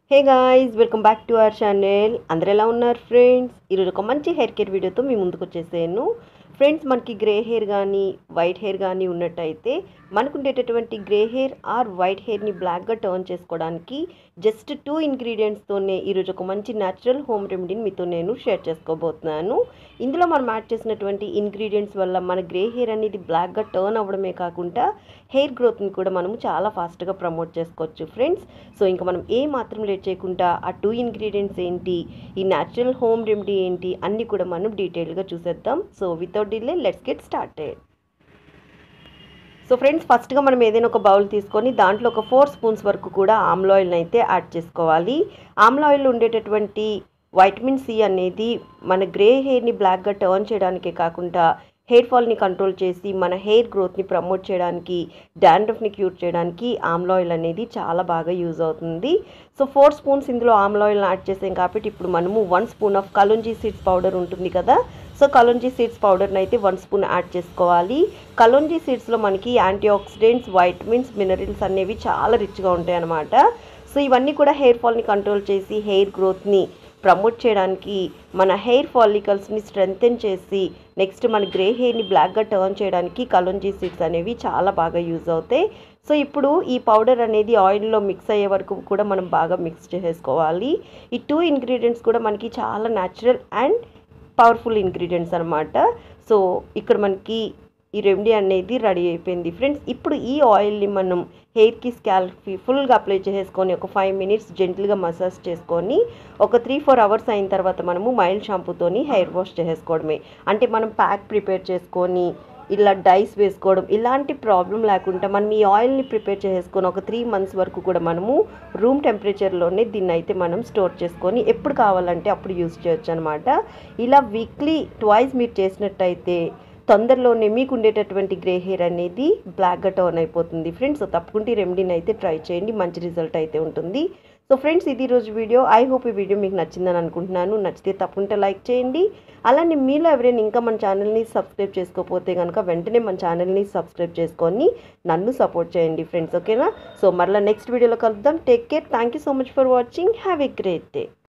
hey guys welcome back to our channel అందరు ఎలా ఉన్నారు ఫ్రెండ్స్ ఈరోజు ఒక మంచి హెయిర్ కేర్ వీడియోతో మీ ముందుకు వచ్చేసాను ఫ్రెండ్స్ మనకి గ్రే హెయిర్ కానీ వైట్ హెయిర్ కానీ ఉన్నట్టయితే మనకు ఉండేటటువంటి గ్రే హెయిర్ ఆర్ వైట్ హెయిర్ని బ్లాక్గా టర్న్ చేసుకోవడానికి జస్ట్ టూ ఇంగ్రీడియంట్స్తోనే ఈరోజు ఒక మంచి న్యాచురల్ హోమ్ రెమెడీని మీతో నేను షేర్ చేసుకోబోతున్నాను ఇందులో మనం యాడ్ చేసినటువంటి ఇంగ్రీడియంట్స్ వల్ల మన గ్రే హెయిర్ అనేది బ్లాక్గా టర్న్ అవ్వడమే కాకుండా హెయిర్ గ్రోత్ని కూడా మనము చాలా ఫాస్ట్గా ప్రమోట్ చేసుకోవచ్చు ఫ్రెండ్స్ సో ఇంకా మనం ఏ మాత్రం లేట్ చేయకుండా ఆ టూ ఇంగ్రీడియంట్స్ ఏంటి ఈ న్యాచురల్ హోమ్ రెమెడీ ఏంటి అన్నీ కూడా మనం డీటెయిల్గా చూసేద్దాం so without delay let's get started so friends ఫస్ట్గా మనం ఏదైనా ఒక బౌల్ తీసుకొని దాంట్లో ఒక ఫోర్ స్పూన్స్ వరకు కూడా ఆమ్ల ఆయిల్ని అయితే యాడ్ చేసుకోవాలి ఆమ్ల ఆయిల్ ఉండేటటువంటి వైటమిన్ సి అనేది మన గ్రే హెయిర్ని బ్లాక్గా టర్న్ చేయడానికే కాకుండా హెయిర్ ఫాల్ని కంట్రోల్ చేసి మన హెయిర్ గ్రోత్ని ప్రమోట్ చేయడానికి డాండ్రఫ్ని క్యూర్ చేయడానికి ఆమ్ల ఆయిల్ అనేది చాలా బాగా యూజ్ అవుతుంది సో ఫోర్ స్పూన్స్ ఇందులో ఆమ్ల ఆయిల్ని యాడ్ చేసాం కాబట్టి ఇప్పుడు మనము one spoon of kalonji seeds powder ఉంటుంది కదా సో కలోంజీ సీడ్స్ పౌడర్ని అయితే వన్ స్పూన్ యాడ్ చేసుకోవాలి కలోంజీ సీడ్స్లో మనకి యాంటీ ఆక్సిడెంట్స్ వైటమిన్స్ మినరల్స్ అనేవి చాలా రిచ్గా ఉంటాయి అన్నమాట సో ఇవన్నీ కూడా హెయిర్ ఫాల్ని కంట్రోల్ చేసి హెయిర్ గ్రోత్ని ప్రమోట్ చేయడానికి మన హెయిర్ ఫాలికల్స్ని స్ట్రెంగ్తెన్ చేసి నెక్స్ట్ మన గ్రే హెయిర్ని బ్లాక్గా టర్న్ చేయడానికి కలోంజీ సీడ్స్ అనేవి చాలా బాగా యూజ్ అవుతాయి సో ఇప్పుడు ఈ పౌడర్ అనేది ఆయిల్లో మిక్స్ అయ్యే వరకు కూడా మనం బాగా మిక్స్ చేసుకోవాలి ఈ టూ ఇంగ్రీడియంట్స్ కూడా మనకి చాలా న్యాచురల్ అండ్ పవర్ఫుల్ ఇంగ్రీడియంట్స్ అనమాట సో ఇక్కడ మనకి ఈ రెమెడీ అనేది రెడీ అయిపోయింది ఫ్రెండ్స్ ఇప్పుడు ఈ ఆయిల్ని మనం హెయిర్కి స్కాల్ఫ్కి ఫుల్గా అప్లై చేసుకొని ఒక ఫైవ్ మినిట్స్ జెంటిల్గా మసాజ్ చేసుకొని ఒక త్రీ ఫోర్ అవర్స్ అయిన తర్వాత మనము మైల్డ్ షాంపూతోని హెయిర్ వాష్ చేసుకోవడమే అంటే మనం ప్యాక్ ప్రిపేర్ చేసుకొని ఇలా డైస్ వేసుకోవడం ఇలాంటి ప్రాబ్లం లేకుండా మనం ఈ ఆయిల్ని ప్రిపేర్ చేసుకొని ఒక త్రీ మంత్స్ వరకు కూడా మనము రూమ్ టెంపరేచర్లోనే దీన్ని అయితే మనం స్టోర్ చేసుకొని ఎప్పుడు కావాలంటే అప్పుడు యూస్ చేయొచ్చు అనమాట ఇలా వీక్లీ ట్వైస్ మీరు చేసినట్టయితే తొందరలోనే మీకు ఉండేటటువంటి గ్రే హెయిర్ అనేది బ్లాక్గా టర్న్ అయిపోతుంది ఫ్రెండ్స్ సో తప్పకుండా ఈ రెమెడీని అయితే ట్రై చేయండి మంచి రిజల్ట్ అయితే ఉంటుంది సో ఫ్రెండ్స్ ఇది రోజు వీడియో ఐ హోప్ ఈ వీడియో మీకు నచ్చిందని అనుకుంటున్నాను నచ్చితే తప్పకుండా లైక్ చేయండి అలానే మీలో ఎవరైనా ఇంకా మన ఛానల్ని సబ్స్క్రైబ్ చేసుకోకపోతే కనుక వెంటనే మన ఛానల్ని సబ్స్క్రైబ్ చేసుకొని నన్ను సపోర్ట్ చేయండి ఫ్రెండ్స్ ఓకేనా సో మరలా నెక్స్ట్ వీడియోలో కలుద్దాం take care thank you so much for watching have a great day